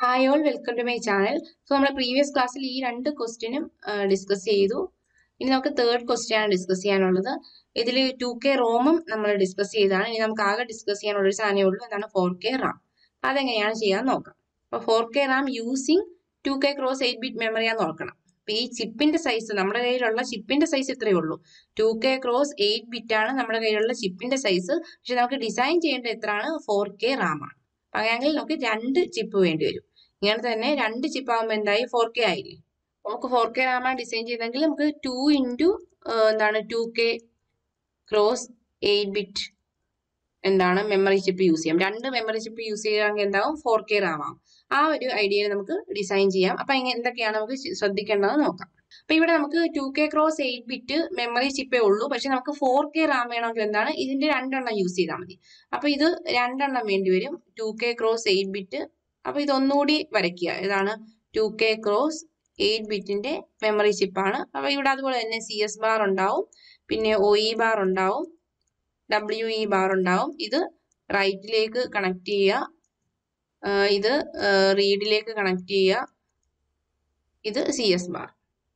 hi all welcome to my channel so നമ്മൾ previous ക്ലാസ്സിൽ ഈ രണ്ട് ക്വസ്റ്റ്യനും ഡിസ്കസ് ചെയ്തു ഇനി നമുക്ക് തേർഡ് ക്വസ്റ്റ്യൻ ആണ് ഡിസ്കസ് ചെയ്യാനുള്ളത് ഇതിൽ ടു കെ റോമും നമ്മൾ ഡിസ്കസ് ചെയ്തതാണ് ഇനി നമുക്ക് ആകെ ഡിസ്കസ് ചെയ്യാനുള്ള ഒരു സാധനമേ ഉള്ളൂ എന്താണ് ഫോർ കെ റാം അതെങ്ങനെയാണ് ചെയ്യാൻ നോക്കാം അപ്പോൾ four K RAM using two K cross eight bit മെമ്മറിയാന്ന് നോക്കണം അപ്പോൾ ഈ ചിപ്പിന്റെ സൈസ് നമ്മുടെ കയ്യിലുള്ള ചിപ്പിന്റെ സൈസ് ഇത്രയേ ഉള്ളൂ two K cross eight bit ആണ് നമ്മുടെ കയ്യിലുള്ള ചിപ്പിന്റെ സൈസ് പക്ഷെ നമുക്ക് ഡിസൈൻ ചെയ്യേണ്ടത് എത്രയാണ് ഫോർ കെ റാം ആണ് അപ്പൊ അങ്ങനെയാണെങ്കിൽ നമുക്ക് രണ്ട് ചിപ്പ് വേണ്ടി വരും ഇങ്ങനെ തന്നെ രണ്ട് ചിപ്പ് ആകുമ്പോൾ എന്തായി ഫോർ കെ ആയില്ലേ നമുക്ക് ഫോർ കെ റാമാണ് ഡിസൈൻ ചെയ്തെങ്കിൽ നമുക്ക് ടു ഇൻറ്റു എന്താണ് two K cross eight bit എന്താണ് മെമ്മറി ചിപ്പ് യൂസ് ചെയ്യാം രണ്ട് മെമ്മറി ചിപ്പ് യൂസ് ചെയ്യുകയാണെങ്കിൽ എന്താവും ഫോർ കെ റാം ആവും ആ ഒരു ഐഡിയയിൽ നമുക്ക് ഡിസൈൻ ചെയ്യാം അപ്പൊ ഇങ്ങനെ എന്തൊക്കെയാണ് നമുക്ക് ശ്രദ്ധിക്കേണ്ടതെന്ന് നോക്കാം അപ്പൊ ഇവിടെ നമുക്ക് two K cross eight bit memory ചിപ്പേ ഉള്ളൂ പക്ഷെ നമുക്ക് ഫോർ കെ റാം വേണമെങ്കിൽ എന്താണ് ഇതിന്റെ രണ്ടെണ്ണം യൂസ് ചെയ്താൽ മതി അപ്പൊ ഇത് രണ്ടെണ്ണം വേണ്ടി വരും two K cross eight bit അപ്പൊ ഇതൊന്നുകൂടി വരയ്ക്കുക ഇതാണ് ടു കെ ക്രോസ് എയ്റ്റ് ബിറ്റിന്റെ മെമ്മറി ചിപ്പാണ് അപ്പൊ ഇവിടെ അതുപോലെ തന്നെ സി എസ് ബാർ ഉണ്ടാവും പിന്നെ ഒ ഇ ബാർ ഉണ്ടാവും ഡബ്ല്യു ഇ ബാർ ഉണ്ടാവും ഇത് റൈറ്റിലേക്ക് കണക്ട് ചെയ്യുക ഇത് റീഡിലേക്ക് കണക്ട് ചെയ്യുക ഇത് സി എസ് ബാർ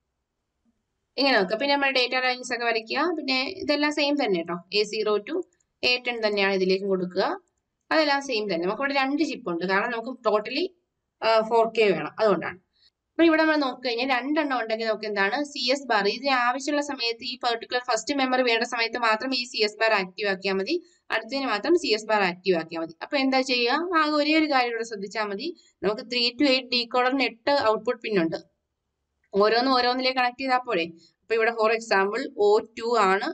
ഇങ്ങനെ നോക്കുക പിന്നെ നമ്മൾ ഡേറ്റ ലൈൻസ് ഒക്കെ വരയ്ക്കുക പിന്നെ ഇതെല്ലാം സെയിം തന്നെ കേട്ടോ A zero to A ten തന്നെയാണ് ഇതിലേക്ക് കൊടുക്കുക അതെല്ലാം സെയിം തന്നെ നമുക്ക് ഇവിടെ രണ്ട് ചിപ്പ് ഉണ്ട് കാരണം നമുക്ക് ടോട്ടലി ഫോർ കെ വേണം അതുകൊണ്ടാണ് അപ്പൊ ഇവിടെ നമ്മൾ നോക്കിക്കഴിഞ്ഞാൽ രണ്ടെണ്ണം ഉണ്ടെങ്കിൽ നമുക്ക് എന്താണ് സി എസ് ബാർ ഇതിന് ആവശ്യമുള്ള സമയത്ത് ഈ പെർട്ടിക്കുലർ ഫസ്റ്റ് മെമ്മറി വേണ്ട സമയത്ത് മാത്രം ഈ സി എസ് ബാർ ആക്റ്റീവ് ആക്കിയാൽ മതി അടുത്തതിന് മാത്രം സി എസ് ബാർ ആക്റ്റീവ് ആക്കിയാൽ മതി അപ്പൊ എന്താ ചെയ്യുക ആകെ ഒരേ ഒരു കാര്യം ഇവിടെ ശ്രദ്ധിച്ചാൽ മതി നമുക്ക് ത്രീ ടു എയ്റ്റ് ഡീകോഡറിന് എട്ട് ഔട്ട്പുട്ട് പിൻ ഉണ്ട് ഓരോന്നും ഓരോന്നിലേക്ക് കണക്ട് ചെയ്താൽ പോരെ അപ്പൊ ഇവിടെ ഫോർ എക്സാമ്പിൾ ഒ ടു ആണ്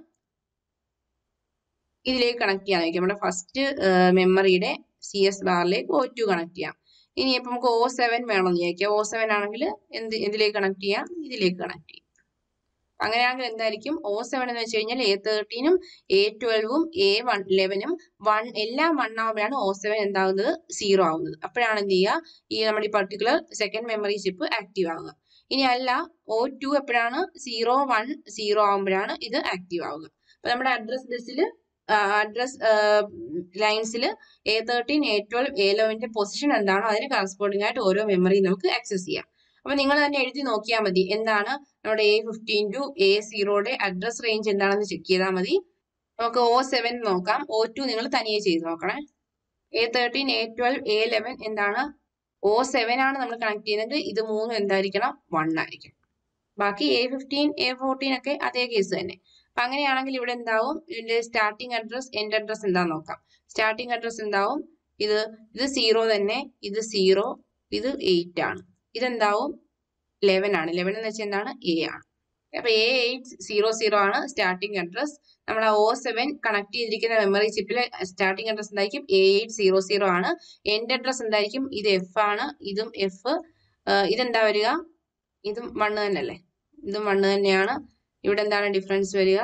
ഇതിലേക്ക് കണക്ട് ചെയ്യാൻ നോക്കി നമ്മുടെ ഫസ്റ്റ് മെമ്മറിയുടെ സി എസ് ബാറിലേക്ക് ഒ ടു കണക്ട് ചെയ്യാം ഇനി ഇപ്പൊ നമുക്ക് ഒ സെവൻ വേണമെന്ന് വിചാരിക്കാം ഒ സെവൻ ആണെങ്കിൽ എന്ത് എന്തിലേക്ക് കണക്ട് ചെയ്യാം ഇതിലേക്ക് കണക്ട് ചെയ്യാം അങ്ങനെയാണെങ്കിൽ എന്തായിരിക്കും ഒ സെവൻ എന്ന് വെച്ച് കഴിഞ്ഞാൽ എ തേർട്ടീനും എ ട്വൽവും എ വൺ ലെവനും വൺ എല്ലാം വൺ ആവുമ്പോഴാണ് ഒ സെവൻ എന്താകുന്നത് സീറോ ആവുന്നത് അപ്പോഴാണ് എന്ത് ചെയ്യുക ഈ നമ്മുടെ ഈ particular second memory chip active ആവുക ഇനി അല്ല ഒ ടു എപ്പോഴാണ് സീറോ വൺ സീറോ ആവുമ്പോഴാണ് ഇത് ആക്റ്റീവ് ആവുക അപ്പൊ നമ്മുടെ അഡ്രസ് ബസ്സിൽ അഡ്രസ് ലൈൻസിൽ A thirteen A twelve A ലെവന്റെ പൊസിഷൻ എന്താണോ അതിന് കറസ്പോണ്ടിങ് ആയിട്ട് ഓരോ മെമ്മറി നമുക്ക് ആക്സസ് ചെയ്യാം അപ്പൊ നിങ്ങൾ തന്നെ എഴുതി നോക്കിയാൽ മതി എന്താണ് നമ്മുടെ എ ഫിഫ്റ്റീൻ ടു എ സീറോയുടെ അഡ്രസ് റേഞ്ച് എന്താണെന്ന് ചെക്ക് ചെയ്താൽ മതി നമുക്ക് ഒ സെവൻ നോക്കാം ഒ ടു നിങ്ങൾ തനിയെ ചെയ്ത് നോക്കണേ A thirteen A twelve A eleven എന്താണ് ഒ സെവൻ ആണ് നമ്മൾ കണക്ട് ചെയ്യുന്നത് ഇത് മൂന്നും എന്തായിരിക്കണം വൺ ആയിരിക്കണം ബാക്കി എ ഫിഫ്റ്റീൻ എ ഫോർട്ടീൻ ഒക്കെ അതേ കേസ് തന്നെ അപ്പൊ അങ്ങനെയാണെങ്കിൽ ഇവിടെ എന്താവും ഇതിന്റെ സ്റ്റാർട്ടിംഗ് അഡ്രസ് എൻഡ് അഡ്രസ് എന്താന്ന് നോക്കാം സ്റ്റാർട്ടിംഗ് അഡ്രസ് എന്താവും ഇത് ഇത് സീറോ തന്നെ ഇത് സീറോ ഇത് എയ്റ്റ് ആണ് ഇതെന്താവും ലെവൻ ആണ് ലെവൻ എന്ന് വെച്ചാൽ എന്താണ് എ ആണ് അപ്പൊ എ എയ്റ്റ് സീറോ സീറോ ആണ് സ്റ്റാർട്ടിംഗ് അഡ്രസ് നമ്മൾ ഒ സെവൻ കണക്ട് ചെയ്തിരിക്കുന്ന മെമ്മറി ചിപ്പിലെ സ്റ്റാർട്ടിംഗ് അഡ്രസ് എന്തായിരിക്കും എ എയ്റ്റ് സീറോ സീറോ ആണ് എൻഡ് അഡ്രസ് എന്തായിരിക്കും ഇത് എഫ് ആണ് ഇതും എഫ് ഇതെന്താ വരിക ഇതും വണ്ണ് തന്നെയല്ലേ ഇതും വണ്ണ് തന്നെയാണ് ഇവിടെ എന്താണ് ഡിഫറൻസ് വരിക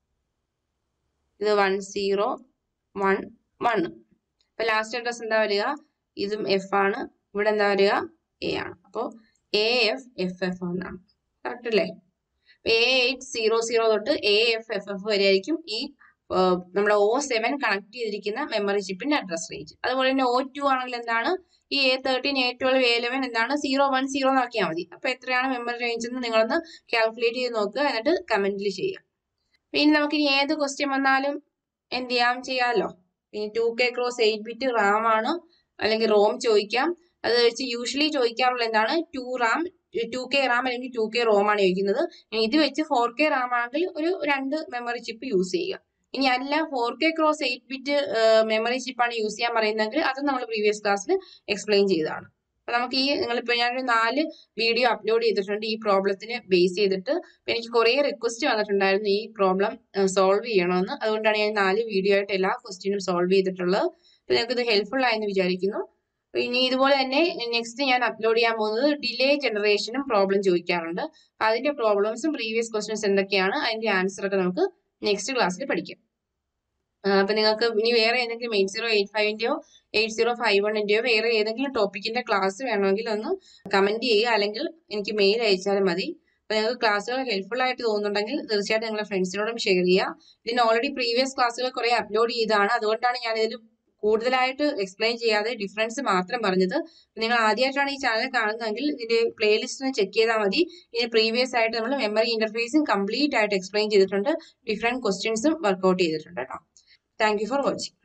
ഇത് വൺ സീറോ വൺ വൺ അപ്പൊ ലാസ്റ്റ് അഡ്രസ് എന്താ വരിക ഇതും എഫ് ആണ് ഇവിടെ എന്താ വരിക എ ആണ് അപ്പോൾ എ എഫ് എഫ് എഫ് എന്നാണ് കറക്റ്റ് അല്ലേ എ എയ്റ്റ് സീറോ സീറോ തൊട്ട് എ എഫ് എഫ് എഫ് വരെ ആയിരിക്കും ഈ നമ്മുടെ ഒ സെവൻ കണക്ട് ചെയ്തിരിക്കുന്ന മെമ്മറി ചിപ്പിന്റെ അഡ്രസ് റേഞ്ച് അതുപോലെ തന്നെ ഒ ടു ആണെങ്കിൽ എന്താണ് ഈ A thirteen A twelve A eleven എന്താണ് സീറോ വൺ സീറോ നോക്കിയാൽ മതി അപ്പൊ എത്രയാണ് മെമ്മറി റേഞ്ച് എന്ന് നിങ്ങളൊന്ന് കാൽക്കുലേറ്റ് ചെയ്ത് നോക്കുക എന്നിട്ട് കമന്റിൽ ചെയ്യുക ഇനി നമുക്ക് ഇനി ഏത് ക്വസ്റ്റ്യൻ വന്നാലും എന്ത് ചെയ്യാം ചെയ്യാമല്ലോ ഇനി two K cross eight bit RAM ആണ് അല്ലെങ്കിൽ റോം ചോദിക്കാം അത് വെച്ച് യൂഷ്വലി ചോദിക്കാറുള്ള എന്താണ് two RAM two K RAM അല്ലെങ്കിൽ ടു കെ റോം ആണ് ചോദിക്കുന്നത് ഇത് വെച്ച് ഫോർ കെ റാം ആണെങ്കിൽ ഒരു രണ്ട് മെമ്മറി ചിപ്പ് യൂസ് ചെയ്യുക ഇനി അല്ല four K cross eight bit memory ചിപ്പാണ് യൂസ് ചെയ്യാൻ പറയുന്നതെങ്കിൽ അത് നമ്മൾ പ്രീവിയസ് ക്ലാസ്സിൽ എക്സ്പ്ലെയിൻ ചെയ്തതാണ് അപ്പൊ നമുക്ക് ഈ നിങ്ങളിപ്പോൾ ഞാനൊരു നാല് വീഡിയോ അപ്ലോഡ് ചെയ്തിട്ടുണ്ട് ഈ പ്രോബ്ലത്തിന് ബേസ് ചെയ്തിട്ട് എനിക്ക് കുറേ റിക്വസ്റ്റ് വന്നിട്ടുണ്ടായിരുന്നു ഈ പ്രോബ്ലം സോൾവ് ചെയ്യണമെന്ന് അതുകൊണ്ടാണ് ഞാൻ നാല് വീഡിയോ ആയിട്ട് എല്ലാ ക്വസ്റ്റ്യനും സോൾവ് ചെയ്തിട്ടുള്ളത് അപ്പോൾ നിങ്ങൾക്ക് ഇത് ഹെൽപ്ഫുൾ ആയെന്ന് വിചാരിക്കുന്നു ഇനി ഇതുപോലെ തന്നെ നെക്സ്റ്റ് ഞാൻ അപ്ലോഡ് ചെയ്യാൻ പോകുന്നത് ഡിലേ ജനറേഷനും പ്രോബ്ലം ചോദിക്കാറുണ്ട് അതിന്റെ പ്രോബ്ലംസും പ്രീവിയസ് ക്വസ്റ്റ്യൻസ് എന്തൊക്കെയാണ് അതിന്റെ ആൻസർ ഒക്കെ നമുക്ക് നെക്സ്റ്റ് ക്ലാസ്സിൽ പഠിക്കാം അപ്പൊ നിങ്ങൾക്ക് ഇനി വേറെ ഏതെങ്കിലും എയ്റ്റ് സീറോ എയ്റ്റ് ഫൈവിന്റെയോ എയ്റ്റ് സീറോ ഫൈവ് വണ്ണിന്റെയോ വേറെ ഏതെങ്കിലും ടോപ്പിക്കിന്റെ ക്ലാസ് വേണമെങ്കിൽ ഒന്ന് കമന്റ് ചെയ്യുക അല്ലെങ്കിൽ എനിക്ക് മെയിൽ അയച്ചാലും മതി അപ്പൊ നിങ്ങൾക്ക് ക്ലാസ്സുകൾ ഹെൽപ്ഫുൾ ആയിട്ട് തോന്നുന്നുണ്ടെങ്കിൽ തീർച്ചയായിട്ടും നിങ്ങളുടെ ഫ്രണ്ട്സിനോടും ഷെയർ ചെയ്യുക ഇതിന് ഓൾറെഡി പ്രീവിയസ് ക്ലാസ്സുകൾ കുറെ അപ്ലോഡ് ചെയ്തതാണ് അതുകൊണ്ടാണ് ഞാൻ ഇതിൽ കൂടുതലായിട്ട് എക്സ്പ്ലെയിൻ ചെയ്യാതെ ഡിഫറൻസ് മാത്രം പറഞ്ഞത് നിങ്ങൾ ആദ്യമായിട്ടാണ് ഈ ചാനൽ കാണുന്നതെങ്കിൽ ഇതിന്റെ പ്ലേലിസ്റ്റ് ഒന്ന് ചെക്ക് ചെയ്താൽ മതി ഇതിന് പ്രീവിയസ് ആയിട്ട് നമ്മൾ മെമ്മറി ഇന്റർഫേസും കംപ്ലീറ്റ് ആയിട്ട് എക്സ്പ്ലെയിൻ ചെയ്തിട്ടുണ്ട് ഡിഫറെന്റ് ക്വസ്റ്റ്യൻസും വർക്ക്ഔട്ട് ചെയ്തിട്ടുണ്ട് കേട്ടോ താങ്ക് യു ഫോർ വാച്ചിങ്